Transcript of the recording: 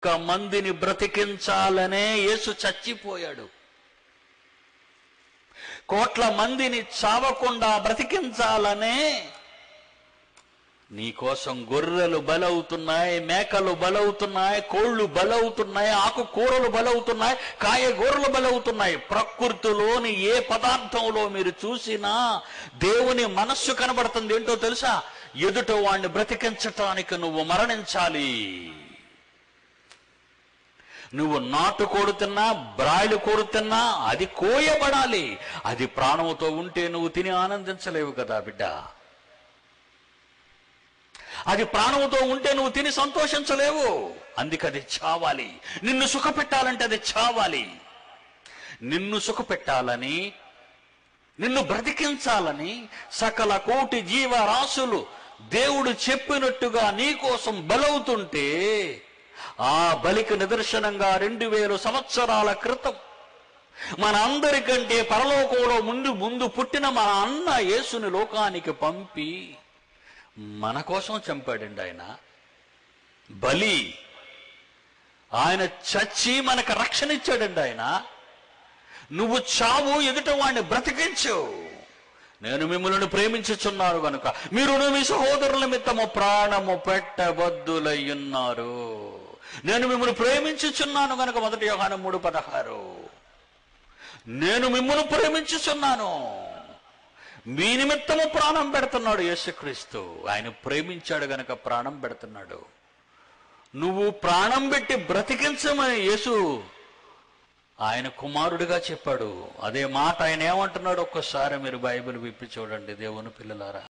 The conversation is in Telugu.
ఒక్క మందిని బ్రతికించాలనే యేసు చచ్చిపోయాడు కోట్ల మందిని చావకుండా బ్రతికించాలనే నీ కోసం గొర్రెలు బలవుతున్నాయి మేకలు బలవుతున్నాయి కోళ్లు బలవుతున్నాయి ఆకుకూరలు బలవుతున్నాయి కాయగూరలు బలవుతున్నాయి ప్రకృతిలోని ఏ పదార్థంలో మీరు చూసినా దేవుని మనస్సు కనబడుతుంది ఏంటో తెలుసా ఎదుట వాణ్ణి బ్రతికించటానికి నువ్వు మరణించాలి నువ్వు నాటు కొడుతున్నా బ్రాయిలు కొడుతున్నా అది కోయబడాలి అది ప్రాణముతో ఉంటే నువ్వు తిని ఆనందించలేవు కదా బిడ్డ అది ప్రాణముతో ఉంటే నువ్వు తిని సంతోషించలేవు అందుకది చావాలి నిన్ను సుఖపెట్టాలంటే అది చావాలి నిన్ను సుఖపెట్టాలని నిన్ను బ్రతికించాలని సకల కోటి జీవరాశులు దేవుడు చెప్పినట్టుగా నీ కోసం బలవుతుంటే ఆ బలికి నిదర్శనంగా రెండు వేల సంవత్సరాల క్రితం మన అందరికంటే పరలోకంలో ముందు ముందు పుట్టిన మన అన్న యేసుని లోకానికి పంపి మన కోసం చంపాడండి ఆయన బలి ఆయన చచ్చి మనకు రక్షణ ఇచ్చాడండి ఆయన నువ్వు చావు ఎదుట వాడిని బ్రతికించు నేను మిమ్మల్ని ప్రేమించుచున్నాను గనుక మీరు మీ సహోదరుల నిమిత్తము ప్రాణము పెట్టబద్దులయ్యున్నారు నేను మిమ్మల్ని ప్రేమించుచున్నాను గనుక మొదటి యోహాను మూడు పదహారు నేను మిమ్మల్ని ప్రేమించుచున్నాను మీ నిమిత్తము ప్రాణం పెడుతున్నాడు యేసుక్రీస్తు ఆయన ప్రేమించాడు గనక ప్రాణం పెడుతున్నాడు నువ్వు ప్రాణం పెట్టి బ్రతికించమని యేసు ఆయన కుమారుడిగా చెప్పాడు అదే మాట ఆయన ఏమంటున్నాడు ఒక్కసారి మీరు బైబిల్ విప్పి చూడండి దేవుని పిల్లలారా